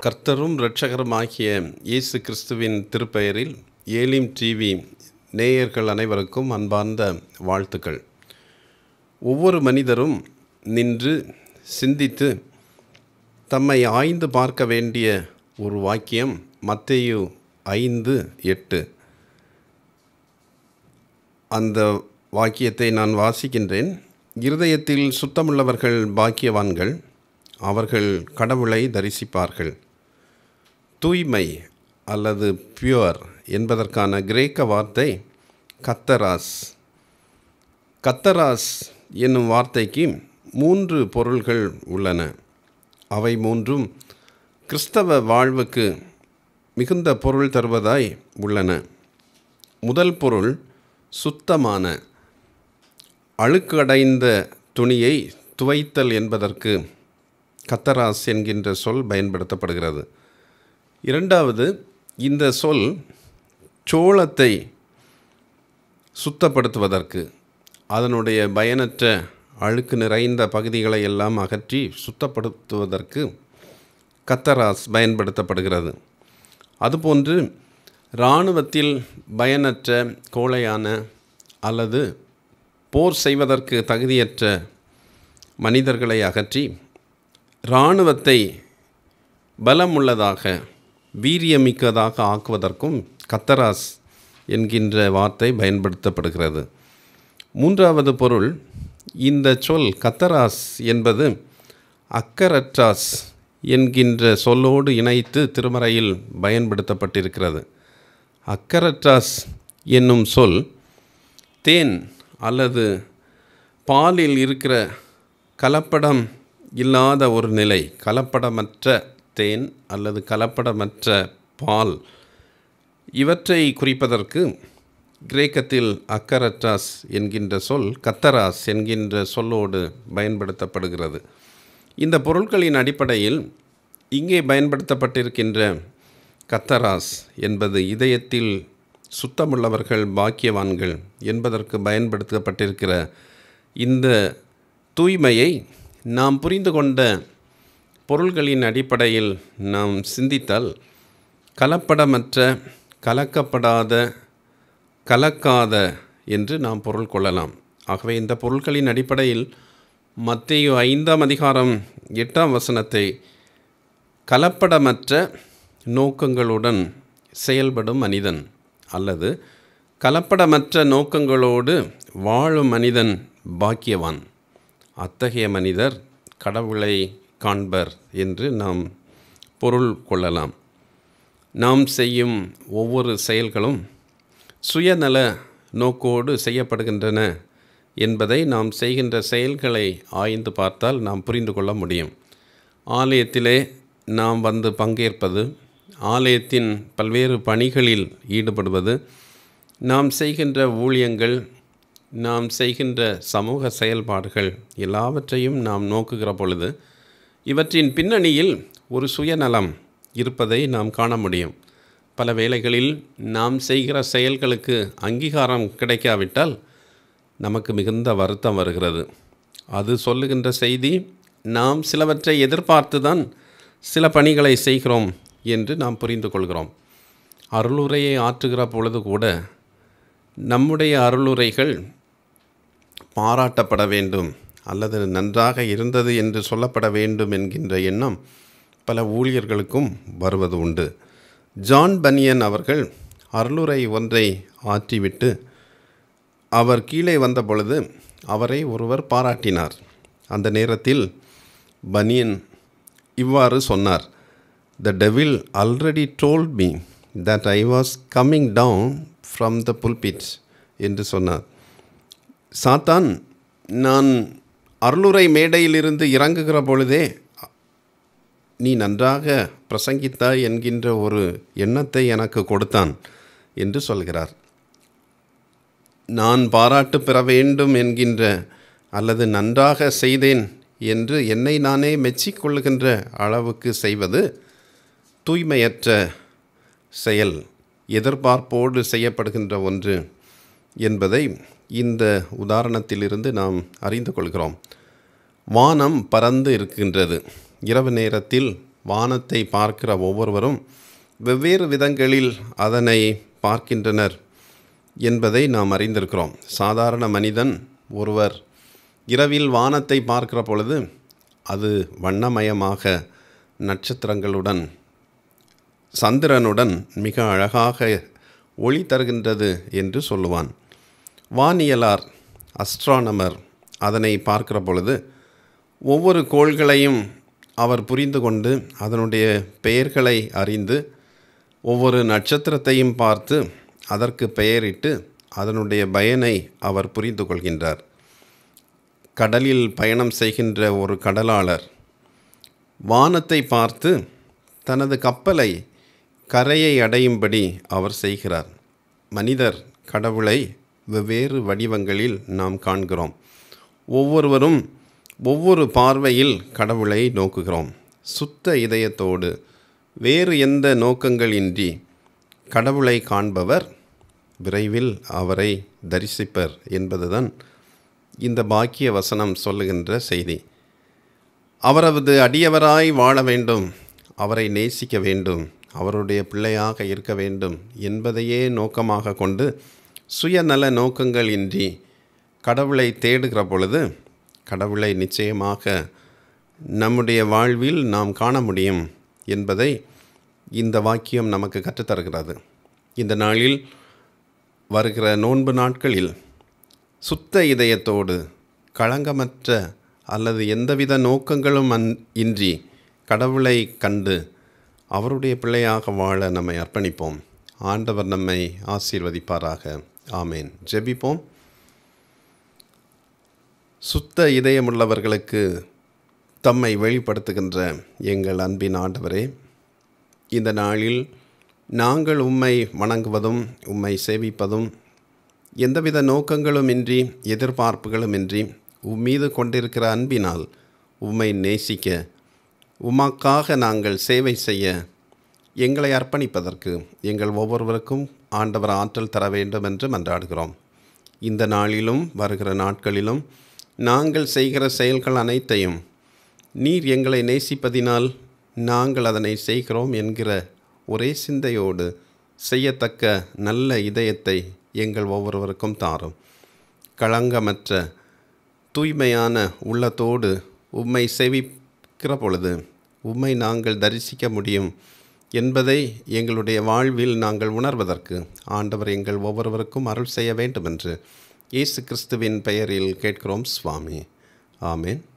கர்த்தரும் இரட்சகருமாகிய இயேசு கிறிஸ்துவின் திருப்பெயரில் ஏலிம் டிவி நேயர்கள் அனைவருக்கும் அன்பார்ந்த வாழ்த்துக்கள் ஒவ்வொரு மனிதரும் நின்று சிந்தித்து தம்மை ஆய்ந்து பார்க்க வேண்டிய ஒரு வாக்கியம் மத்தேயு ஐந்து எட்டு அந்த வாக்கியத்தை நான் வாசிக்கின்றேன் இருதயத்தில் சுத்தமுள்ளவர்கள் பாக்கியவான்கள் அவர்கள் கடவுளை தரிசிப்பார்கள் தூய்மை அல்லது பியூர் என்பதற்கான கிரேக்க வார்த்தை கத்தராஸ் கத்தராஸ் என்னும் வார்த்தைக்கு மூன்று பொருள்கள் உள்ளன அவை மூன்றும் கிறிஸ்தவ வாழ்வுக்கு மிகுந்த பொருள் தருவதாய் உள்ளன முதல் பொருள் சுத்தமான அழுக்கடைந்த துணியை துவைத்தல் என்பதற்கு கத்தராஸ் என்கின்ற சொல் பயன்படுத்தப்படுகிறது இரண்டாவது இந்த சொல் சோளத்தை சுத்தப்படுத்துவதற்கு அதனுடைய பயனற்ற அழுக்கு நிறைந்த பகுதிகளை எல்லாம் அகற்றி சுத்தப்படுத்துவதற்கு கத்தராஸ் பயன்படுத்தப்படுகிறது அதுபோன்று இராணுவத்தில் பயனற்ற கோழையான அல்லது போர் செய்வதற்கு தகுதியற்ற மனிதர்களை அகற்றி இராணுவத்தை பலமுள்ளதாக வீரியமிக்கதாக ஆக்குவதற்கும் கத்தராஸ் என்கின்ற வார்த்தை பயன்படுத்தப்படுகிறது மூன்றாவது பொருள் இந்த சொல் கத்தராஸ் என்பது அக்கரற்றாஸ் என்கின்ற சொல்லோடு இணைத்து திருமறையில் பயன்படுத்தப்பட்டிருக்கிறது அக்கரற்றாஸ் என்னும் சொல் தேன் அல்லது பாலில் இருக்கிற கலப்படம் இல்லாத ஒரு நிலை கலப்படமற்ற தேன் அல்லது கலப்படமற்ற பால் இவற்றை குறிப்பதற்கு கிரேக்கத்தில் அக்கரட்டாஸ் என்கின்ற சொல் கத்தராஸ் என்கின்ற சொல்லோடு பயன்படுத்தப்படுகிறது இந்த பொருட்களின் அடிப்படையில் இங்கே பயன்படுத்தப்பட்டிருக்கின்ற கத்தராஸ் என்பது இதயத்தில் சுத்தமுள்ளவர்கள் பாக்கியவான்கள் என்பதற்கு பயன்படுத்தப்பட்டிருக்கிற இந்த தூய்மையை நாம் புரிந்து கொண்ட பொருள்களின் அடிப்படையில் நாம் சிந்தித்தால் கலப்படமற்ற கலக்கப்படாத கலக்காத என்று நாம் பொருள் கொள்ளலாம் ஆகவே இந்த பொருட்களின் அடிப்படையில் மத்திய ஐந்தாம் அதிகாரம் எட்டாம் வசனத்தை கலப்படமற்ற நோக்கங்களுடன் செயல்படும் மனிதன் அல்லது கலப்படமற்ற நோக்கங்களோடு வாழும் மனிதன் பாக்கியவான் அத்தகைய மனிதர் கடவுளை காண்பர் என்று நாம் பொருள் கொள்ளலாம் நாம் செய்யும் ஒவ்வொரு செயல்களும் சுயநல நோக்கோடு செய்யப்படுகின்றன என்பதை நாம் செய்கின்ற செயல்களை ஆய்ந்து பார்த்தால் நாம் புரிந்து கொள்ள முடியும் ஆலயத்திலே நாம் வந்து பங்கேற்பது ஆலயத்தின் பல்வேறு பணிகளில் ஈடுபடுவது நாம் செய்கின்ற ஊழியங்கள் நாம் செய்கின்ற சமூக செயல்பாடுகள் எல்லாவற்றையும் நாம் நோக்குகிற பொழுது இவற்றின் பின்னணியில் ஒரு சுயநலம் இருப்பதை நாம் காண முடியும் பல வேளைகளில் நாம் செய்கிற செயல்களுக்கு அங்கீகாரம் கிடைக்காவிட்டால் நமக்கு மிகுந்த வருத்தம் வருகிறது அது சொல்லுகின்ற செய்தி நாம் சிலவற்றை எதிர்பார்த்து தான் சில பணிகளை செய்கிறோம் என்று நாம் புரிந்து கொள்கிறோம் அருளுரையை ஆற்றுகிற பொழுது கூட நம்முடைய அருளுரைகள் பாராட்டப்பட வேண்டும் அல்லது நன்றாக இருந்தது என்று சொல்லப்பட வேண்டும் என்கின்ற எண்ணம் பல ஊழியர்களுக்கும் வருவது உண்டு ஜான் பனியன் அவர்கள் அருளுரை ஒன்றை ஆற்றிவிட்டு அவர் கீழே வந்த பொழுது அவரை ஒருவர் பாராட்டினார் அந்த நேரத்தில் பனியன் இவ்வாறு சொன்னார் the devil already told me that I was coming down from the pulpit என்று சொன்னார் சாத்தான் நான் அருளுரை மேடையிலிருந்து இறங்குகிற பொழுதே நீ நன்றாக பிரசங்கித்தாய் என்கின்ற ஒரு எண்ணத்தை எனக்கு கொடுத்தான் என்று சொல்கிறார் நான் பாராட்டு பெற வேண்டும் என்கின்ற அல்லது நன்றாக செய்தேன் என்று என்னை நானே மெச்சிக்கொள்ளுகின்ற அளவுக்கு செய்வது தூய்மையற்ற செயல் எதிர்பார்ப்போடு செய்யப்படுகின்ற ஒன்று என்பதை இந்த உதாரணத்திலிருந்து நாம் அறிந்து கொள்கிறோம் வானம் பறந்து இருக்கின்றது இரவு நேரத்தில் வானத்தை பார்க்கிற ஒவ்வொருவரும் வெவ்வேறு விதங்களில் அதனை பார்க்கின்றனர் என்பதை நாம் அறிந்திருக்கிறோம் சாதாரண மனிதன் ஒருவர் இரவில் வானத்தை பார்க்கிற பொழுது அது வண்ணமயமாக நட்சத்திரங்களுடன் சந்திரனுடன் மிக அழகாக ஒளி தருகின்றது என்று சொல்லுவான் வானியலார் அஸ்ட்ரானமர் அதனை பார்க்கிற பொழுது ஒவ்வொரு கோள்களையும் அவர் புரிந்து கொண்டு அதனுடைய பெயர்களை அறிந்து ஒவ்வொரு நட்சத்திரத்தையும் பார்த்து அதற்கு பெயரிட்டு அதனுடைய பயனை அவர் புரிந்து கொள்கின்றார் கடலில் பயணம் செய்கின்ற ஒரு கடலாளர் வானத்தை பார்த்து தனது கப்பலை கரையை அடையும்படி அவர் செய்கிறார் மனிதர் கடவுளை வெவ்வேறு வடிவங்களில் நாம் காண்கிறோம் ஒவ்வொருவரும் ஒவ்வொரு பார்வையில் கடவுளை நோக்குகிறோம் சுத்த இதயத்தோடு வேறு எந்த நோக்கங்களின்றி கடவுளை காண்பவர் விரைவில் அவரை தரிசிப்பர் என்பதுதான் இந்த பாக்கிய வசனம் சொல்லுகின்ற செய்தி அவரது அடியவராய் வாழ வேண்டும் அவரை நேசிக்க வேண்டும் அவருடைய பிள்ளையாக இருக்க வேண்டும் என்பதையே நோக்கமாக கொண்டு சுயநல நோக்கங்கள் இன்றி கடவுளை தேடுகிற பொழுது கடவுளை நிச்சயமாக நம்முடைய வாழ்வில் நாம் காண முடியும் என்பதை இந்த வாக்கியம் நமக்கு கற்றுத்தருகிறது இந்த நாளில் வருகிற நோன்பு நாட்களில் சுத்த இதயத்தோடு களங்கமற்ற அல்லது எந்தவித நோக்கங்களும் அன் இன்றி கடவுளை கண்டு அவருடைய பிள்ளையாக வாழ நம்மை அர்ப்பணிப்போம் ஆண்டவர் நம்மை ஆசீர்வதிப்பாராக ஆமேன் ஜெபிப்போம் சுத்த இதயமுள்ளவர்களுக்கு தம்மை வெளிப்படுத்துகின்ற எங்கள் அன்பின் ஆண்டவரே இந்த நாளில் நாங்கள் உம்மை வணங்குவதும் உம்மை சேவிப்பதும் எந்தவித நோக்கங்களும் இன்றி எதிர்பார்ப்புகளும் இன்றி உம்மீது கொண்டிருக்கிற அன்பினால் உம்மை நேசிக்க உமக்காக நாங்கள் சேவை செய்ய எங்களை அர்ப்பணிப்பதற்கு எங்கள் ஒவ்வொருவருக்கும் ஆண்டவர் ஆற்றல் தர வேண்டும் என்று மன்றாடுகிறோம் இந்த நாளிலும் வருகிற நாட்களிலும் நாங்கள் செய்கிற செயல்கள் அனைத்தையும் நீர் எங்களை நேசிப்பதினால் நாங்கள் அதனை செய்கிறோம் என்கிற ஒரே சிந்தையோடு செய்யத்தக்க நல்ல இதயத்தை எங்கள் ஒவ்வொருவருக்கும் தாரும் களங்கமற்ற தூய்மையான உள்ளத்தோடு உம்மை செவிக்கிற பொழுது உம்மை நாங்கள் தரிசிக்க முடியும் என்பதை எங்களுடைய வாழ்வில் நாங்கள் உணர்வதற்கு ஆண்டவர் எங்கள் ஒவ்வொருவருக்கும் அருள் செய்ய வேண்டும் என்று இயேசு கிறிஸ்துவின் பெயரில் கேட்கிறோம் சுவாமி ஆமேன்